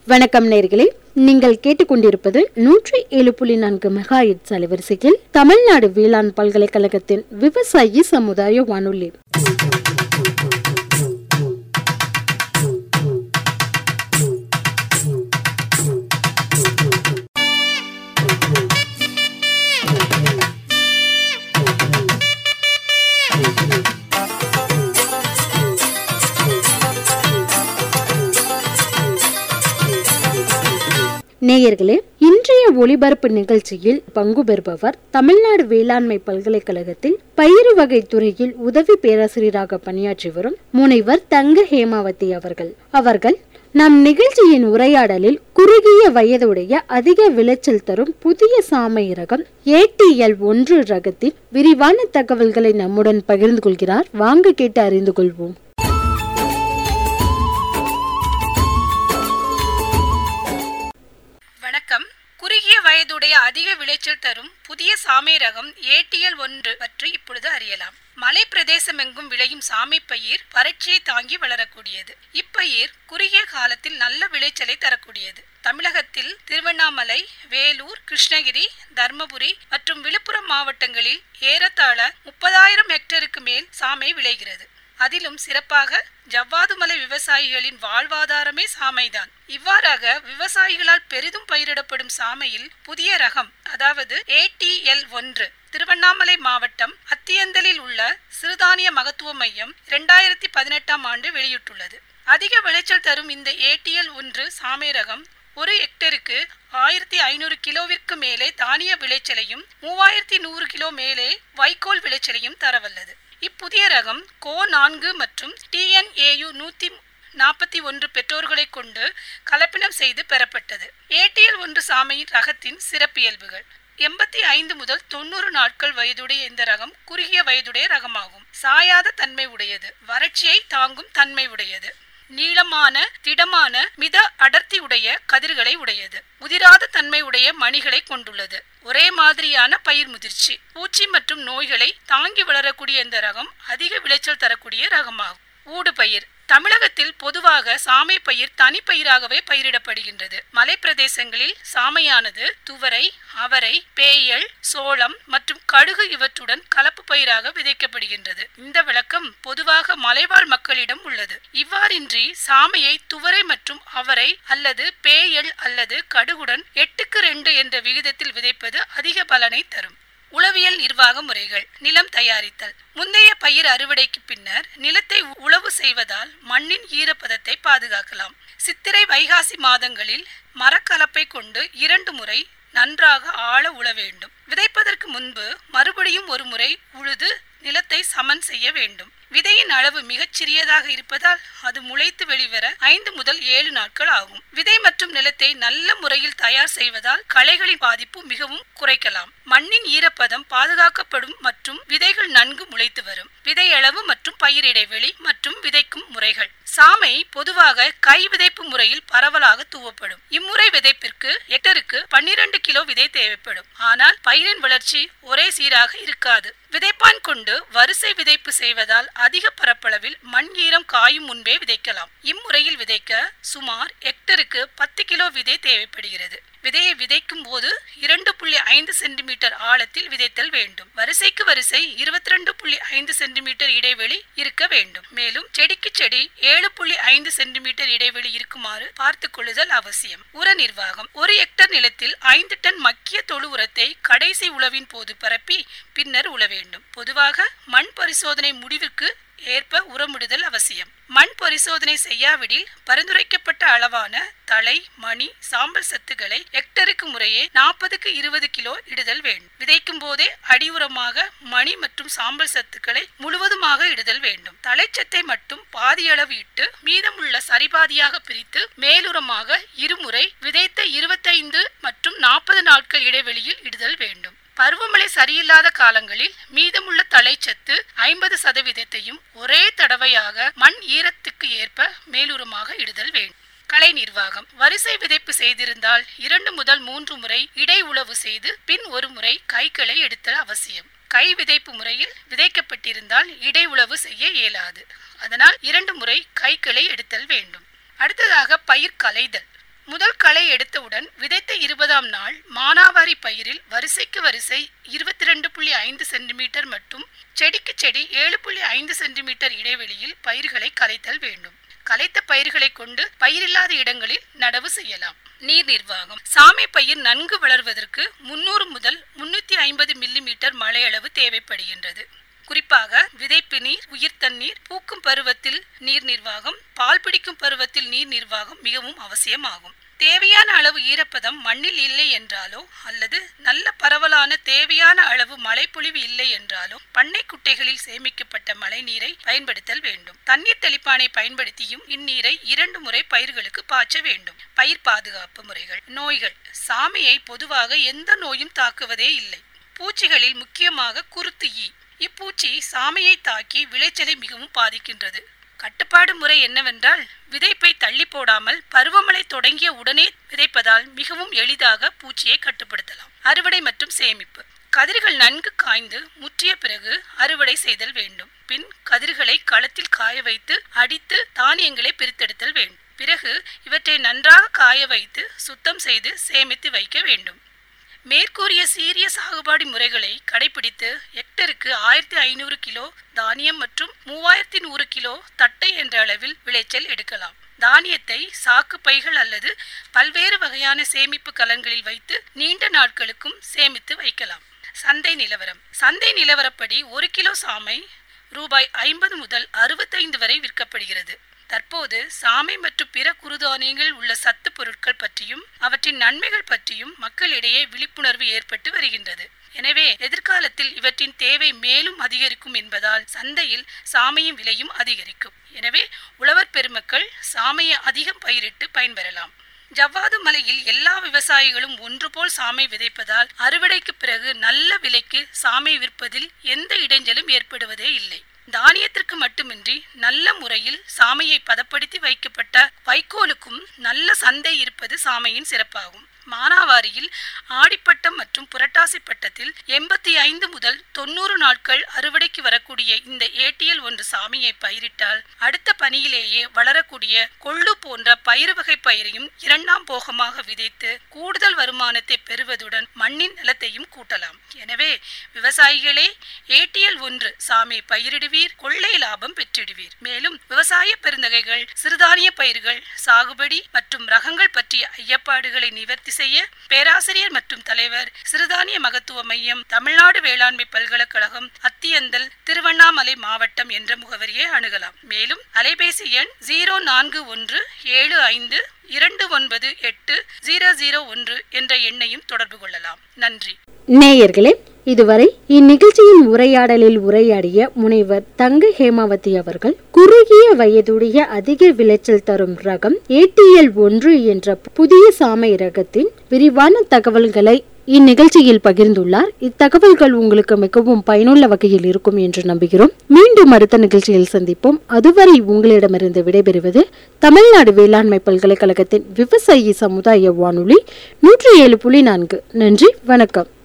வணக்கம் நேர்களே நீங்கள் கேட்டுக்கொண்டிருப்பது நூற்றி ஏழு புள்ளி நான்கு மெகா இட்ஸ் அலைவரிசையில் தமிழ்நாடு வேளாண் பல்கலைக்கழகத்தின் விவசாயி சமுதாய வானொலி நேயர்களே இன்றைய ஒளிபரப்பு நிகழ்ச்சியில் பங்கு பெறுபவர் தமிழ்நாடு வேளாண்மை பல்கலைக்கழகத்தில் பயிறு வகை துறையில் உதவி பேராசிரியராக பணியாற்றி வரும் முனைவர் தங்க ஹேமாவதி அவர்கள் அவர்கள் நம் நிகழ்ச்சியின் உரையாடலில் குறுகிய வயதுடைய அதிக விளைச்சல் தரும் புதிய சாமை ரகம் ஏடிஎல் ஒன்று ரகத்தின் விரிவான தகவல்களை நம்முடன் பகிர்ந்து கொள்கிறார் வாங்க கேட்டு அறிந்து கொள்வோம் வணக்கம் குறுகிய வயதுடைய அதிக விளைச்சல் தரும் புதிய சாமை ரகம் ஏடிஎல் ஒன்று பற்றி இப்பொழுது அறியலாம் மலை பிரதேசமெங்கும் விளையும் சாமை பயிர் வறட்சியை தாங்கி வளரக்கூடியது இப்பயிர் குறுகிய காலத்தில் நல்ல விளைச்சலை தரக்கூடியது தமிழகத்தில் திருவண்ணாமலை வேலூர் கிருஷ்ணகிரி தர்மபுரி மற்றும் விழுப்புரம் மாவட்டங்களில் ஏறத்தாழ முப்பதாயிரம் ஹெக்டருக்கு மேல் சாமை விளைகிறது அதிலும் சிறப்பாக ஜவ்வாதுமலை விவசாயிகளின் வாழ்வாதாரமே சாமைதான் இவ்வாறாக விவசாயிகளால் பெரிதும் பயிரிடப்படும் சாமையில் புதிய ரகம் அதாவது ஏடிஎல் ஒன்று திருவண்ணாமலை மாவட்டம் அத்தியந்தலில் உள்ள சிறுதானிய மகத்துவ மையம் இரண்டாயிரத்தி பதினெட்டாம் ஆண்டு வெளியிட்டுள்ளது அதிக விளைச்சல் தரும் இந்த ஏடிஎல் ஒன்று சாமை ரகம் ஒரு ஹெக்டருக்கு ஆயிரத்தி ஐநூறு கிலோவிற்கு மேலே தானிய விளைச்சலையும் மூவாயிரத்தி நூறு கிலோ மேலே வைக்கோல் விளைச்சலையும் தரவல்லது இப்புதிய ரகம் கோ நான்கு மற்றும் டிஎன்ஏயு நூத்தி நாற்பத்தி ஒன்று பெற்றோர்களை கொண்டு கலப்பினம் செய்து பெறப்பட்டது ஏடிஎல் ஒன்று சாமையின் ரகத்தின் சிறப்பியல்புகள் எண்பத்தி ஐந்து முதல் தொண்ணூறு நாட்கள் வயதுடைய இந்த ரகம் குறுகிய வயதுடைய ரகமாகும் சாயாத தன்மை உடையது வறட்சியை தாங்கும் தன்மை உடையது நீளமான திடமான மித அடர்த்தி உடைய கதிர்களை உடையது முதிராத தன்மை உடைய மணிகளை கொண்டுள்ளது ஒரே மாதிரியான பயிர் முதிர்ச்சி பூச்சி மற்றும் நோய்களை தாங்கி வளரக்கூடிய இந்த ரகம் அதிக விளைச்சல் தரக்கூடிய ரகமாகும் ஊடு பயிர் தமிழகத்தில் பொதுவாக சாமை பயிர் தனிப்பயிராகவே பயிரிடப்படுகின்றது மலை பிரதேசங்களில் சாமையானது துவரை அவரை பேயல் சோளம் மற்றும் கடுகு இவற்றுடன் கலப்பு பயிராக விதைக்கப்படுகின்றது இந்த விளக்கம் பொதுவாக மலைவாழ் மக்களிடம் உள்ளது இவ்வாறின்றி சாமையை துவரை மற்றும் அவரை அல்லது பேயல் அல்லது கடுகுடன் எட்டுக்கு ரெண்டு என்ற விகிதத்தில் விதைப்பது அதிக பலனை தரும் உளவியல் நிர்வாக முறைகள் நிலம் தயாரித்தல் முந்தைய பயிர் அறுவடைக்கு பின்னர் நிலத்தை உழவு செய்வதால் மண்ணின் ஈரப்பதத்தை பாதுகாக்கலாம் சித்திரை வைகாசி மாதங்களில் மரக்கலப்பை கொண்டு இரண்டு முறை நன்றாக ஆழ உழ வேண்டும் விதைப்பதற்கு முன்பு மறுபடியும் ஒரு முறை உழுது நிலத்தை சமன் செய்ய வேண்டும் விதையின் அளவு மிகச் சிறியதாக இருப்பதால் அது முளைத்து வெளிவர ஐந்து முதல் ஏழு நாட்கள் ஆகும் விதை மற்றும் நிலத்தை நல்ல முறையில் தயார் செய்வதால் களைகளின் பாதிப்பு மிகவும் குறைக்கலாம் மண்ணின் ஈரப்பதம் பாதுகாக்கப்படும் மற்றும் விதைகள் நன்கு முளைத்து வரும் விதை அளவு மற்றும் பயிர் இடைவெளி மற்றும் விதைக்கும் முறைகள் சாமை பொதுவாக கை விதைப்பு முறையில் பரவலாக தூவப்படும் இம்முறை விதைப்பிற்கு ஹெக்டருக்கு பன்னிரண்டு கிலோ விதை தேவைப்படும் ஆனால் பயிரின் வளர்ச்சி ஒரே சீராக இருக்காது விதைப்பான் கொண்டு வரிசை விதைப்பு செய்வதால் அதிக பரப்பளவில் மண் ஈரம் காயும் முன்பே விதைக்கலாம் இம்முறையில் விதைக்க சுமார் ஹெக்டருக்கு பத்து கிலோ விதை தேவைப்படுகிறது விதையை விதைக்கும் போது இரண்டு புள்ளி ஐந்து சென்டிமீட்டர் ஆழத்தில் விதைத்தல் வேண்டும் வரிசைக்கு வரிசை இருபத்தி ரெண்டு புள்ளி ஐந்து சென்டிமீட்டர் இடைவெளி இருக்க வேண்டும் மேலும் செடிக்கு செடி ஏழு புள்ளி ஐந்து சென்டிமீட்டர் இடைவெளி இருக்குமாறு பார்த்து கொள்ளுதல் அவசியம் உர நிர்வாகம் ஒரு ஹெக்டர் நிலத்தில் ஐந்து டன் மக்கிய தொழு உரத்தை கடைசி உழவின் போது பரப்பி பின்னர் உழ வேண்டும் பொதுவாக மண் பரிசோதனை முடிவுக்கு ஏற்ப உரமிடுதல் அவசியம் மண் பரிசோதனை செய்யாவிடில் பரிந்துரைக்கப்பட்ட அளவான தலை மணி சாம்பல் சத்துக்களை ஹெக்டருக்கு முறையே நாற்பதுக்கு இருபது கிலோ இடுதல் வேண்டும் விதைக்கும் போதே அடி உரமாக மணி மற்றும் சாம்பல் சத்துக்களை முழுவதுமாக இடுதல் வேண்டும் தலைச்சத்தை மட்டும் பாதியளவு இட்டு மீதமுள்ள சரிபாதியாக பிரித்து மேலுரமாக இருமுறை விதைத்த இருபத்தைந்து மற்றும் நாற்பது நாட்கள் இடைவெளியில் இடுதல் வேண்டும் பருவமழை சரியில்லாத காலங்களில் மீதமுள்ள தலைச்சத்து ஐம்பது சதவீதத்தையும் ஒரே தடவையாக மண் ஈரத்துக்கு ஏற்ப மேலுரமாக இடுதல் வேண்டும் கலை நிர்வாகம் வரிசை விதைப்பு செய்திருந்தால் இரண்டு முதல் மூன்று முறை இடை உழவு செய்து பின் ஒரு முறை கைகளை எடுத்தல் அவசியம் கை விதைப்பு முறையில் விதைக்கப்பட்டிருந்தால் இடை உழவு செய்ய இயலாது அதனால் இரண்டு முறை கைகளை எடுத்தல் வேண்டும் அடுத்ததாக பயிர் களைதல் முதல் களை எடுத்தவுடன் விதைத்த இருபதாம் நாள் மானாவாரி பயிரில் வரிசைக்கு வரிசை இருபத்தி ரெண்டு புள்ளி ஐந்து சென்டிமீட்டர் மற்றும் செடிக்கு செடி ஏழு புள்ளி ஐந்து சென்டிமீட்டர் இடைவெளியில் பயிர்களை கலைத்தல் வேண்டும் கலைத்த பயிர்களை கொண்டு பயிரில்லாத இடங்களில் நடவு செய்யலாம் நீர் நிர்வாகம் சாமை பயிர் நன்கு வளர்வதற்கு முன்னூறு முதல் முன்னூத்தி ஐம்பது மில்லி மீட்டர் மழையளவு தேவைப்படுகின்றது குறிப்பாக விதைப்பு நீர் உயிர் தண்ணீர் பூக்கும் பருவத்தில் நீர் நிர்வாகம் பால் பிடிக்கும் பருவத்தில் நீர் நிர்வாகம் மிகவும் அவசியமாகும் தேவையான அளவு ஈரப்பதம் மண்ணில் இல்லை என்றாலோ அல்லது நல்ல பரவலான தேவையான அளவு மழைப்பொழிவு இல்லை என்றாலோ பண்ணை குட்டைகளில் சேமிக்கப்பட்ட மழை நீரை பயன்படுத்தல் வேண்டும் தண்ணீர் தெளிப்பானை பயன்படுத்தியும் இந்நீரை இரண்டு முறை பயிர்களுக்கு பாய்ச்ச வேண்டும் பயிர் பாதுகாப்பு முறைகள் நோய்கள் சாமையை பொதுவாக எந்த நோயும் தாக்குவதே இல்லை பூச்சிகளில் முக்கியமாக குருத்து ஈ இப்பூச்சி சாமையை தாக்கி விளைச்சலை மிகவும் பாதிக்கின்றது கட்டுப்பாடு முறை என்னவென்றால் விதைப்பை தள்ளி போடாமல் பருவமழை தொடங்கிய உடனே விதைப்பதால் மிகவும் எளிதாக பூச்சியை கட்டுப்படுத்தலாம் அறுவடை மற்றும் சேமிப்பு கதிர்கள் நன்கு காய்ந்து முற்றிய பிறகு அறுவடை செய்தல் வேண்டும் பின் கதிர்களை களத்தில் காய வைத்து அடித்து தானியங்களை பிரித்தெடுத்தல் வேண்டும் பிறகு இவற்றை நன்றாக காய வைத்து சுத்தம் செய்து சேமித்து வைக்க வேண்டும் மேற்கூறிய சீரிய சாகுபாடு முறைகளை கடைபிடித்து ஹெக்டருக்கு ஆயிரத்தி ஐநூறு கிலோ தானியம் மற்றும் மூவாயிரத்தி நூறு கிலோ தட்டை என்ற அளவில் விளைச்சல் எடுக்கலாம் தானியத்தை சாக்கு பைகள் அல்லது பல்வேறு வகையான சேமிப்பு கலன்களில் வைத்து நீண்ட நாட்களுக்கும் சேமித்து வைக்கலாம் சந்தை நிலவரம் சந்தை நிலவரப்படி ஒரு கிலோ சாமை ரூபாய் ஐம்பது முதல் அறுபத்தைந்து வரை விற்கப்படுகிறது தற்போது சாமை மற்றும் பிற குறுதானியங்கள் உள்ள சத்து பொருட்கள் பற்றியும் அவற்றின் நன்மைகள் பற்றியும் மக்களிடையே விழிப்புணர்வு ஏற்பட்டு வருகின்றது எனவே எதிர்காலத்தில் இவற்றின் தேவை மேலும் அதிகரிக்கும் என்பதால் சந்தையில் சாமையின் விலையும் அதிகரிக்கும் எனவே உழவர் பெருமக்கள் சாமையை அதிகம் பயிரிட்டு பயன்பெறலாம் ஜவ்வாது மலையில் எல்லா விவசாயிகளும் ஒன்று போல் சாமை விதைப்பதால் அறுவடைக்கு பிறகு நல்ல விலைக்கு சாமை விற்பதில் எந்த இடைஞ்சலும் ஏற்படுவதே இல்லை தானியத்திற்கு மட்டுமின்றி நல்ல முறையில் சாமையை பதப்படுத்தி வைக்கப்பட்ட வைக்கோலுக்கும் நல்ல சந்தை இருப்பது சாமையின் சிறப்பாகும் மானாவாரியில் ஆடிப்பட்டம் மற்றும் புரட்டாசி பட்டத்தில் எண்பத்தி ஐந்து முதல் தொண்ணூறு நாட்கள் அறுவடைக்கு வரக்கூடிய இந்த ஏட்டியல் ஒன்று சாமியை பயிரிட்டால் அடுத்த பனியிலேயே வளரக்கூடிய கொள்ளு போன்ற பயிறு வகை பயிரையும் இரண்டாம் போகமாக விதைத்து கூடுதல் வருமானத்தை பெறுவதுடன் மண்ணின் நிலத்தையும் கூட்டலாம் எனவே விவசாயிகளே ஏட்டியல் ஒன்று சாமி பயிரிடுவீர் கொள்ளை லாபம் பெற்றிடுவீர் மேலும் விவசாய பெருந்தகைகள் சிறுதானிய பயிர்கள் சாகுபடி மற்றும் ரகங்கள் பற்றிய ஐயப்பாடுகளை நிவர்த்தி செய்ய பேராசிரியர் மற்றும் தலைவர் சிறுதானிய மகத்துவ மையம் தமிழ்நாடு வேளாண்மை பல்கலைக்கழகம் அத்தியந்தல் திருவண்ணாமலை மாவட்டம் என்ற முகவரியை அணுகலாம் மேலும் அலைபேசி எண் ஜீரோ நான்கு ஒன்று ஏழு ஐந்து இரண்டு ஒன்பது எட்டு ஜீரோ ஜீரோ ஒன்று என்ற எண்ணையும் தொடர்பு கொள்ளலாம் நன்றி நேயர்களே இதுவரை இந்நிகழ்ச்சியின் உரையாடலில் உரையாடிய முனைவர் தங்க ஹேமாவதி அவர்கள் குறுகிய வயதுடைய அதிக விளைச்சல் தரும் ரகம் ஏடிஎல் ஒன்று என்ற புதிய சாமை ரகத்தின் விரிவான தகவல்களை இந்நிகழ்ச்சியில் பகிர்ந்துள்ளார் இத்தகவல்கள் உங்களுக்கு மிகவும் பயனுள்ள வகையில் இருக்கும் என்று நம்புகிறோம் மீண்டும் அடுத்த நிகழ்ச்சியில் சந்திப்போம் அதுவரை உங்களிடமிருந்து விடைபெறுவது தமிழ்நாடு வேளாண்மை பல்கலைக்கழகத்தின் விவசாயி சமுதாய வானொலி நூற்றி ஏழு புள்ளி நான்கு நன்றி வணக்கம்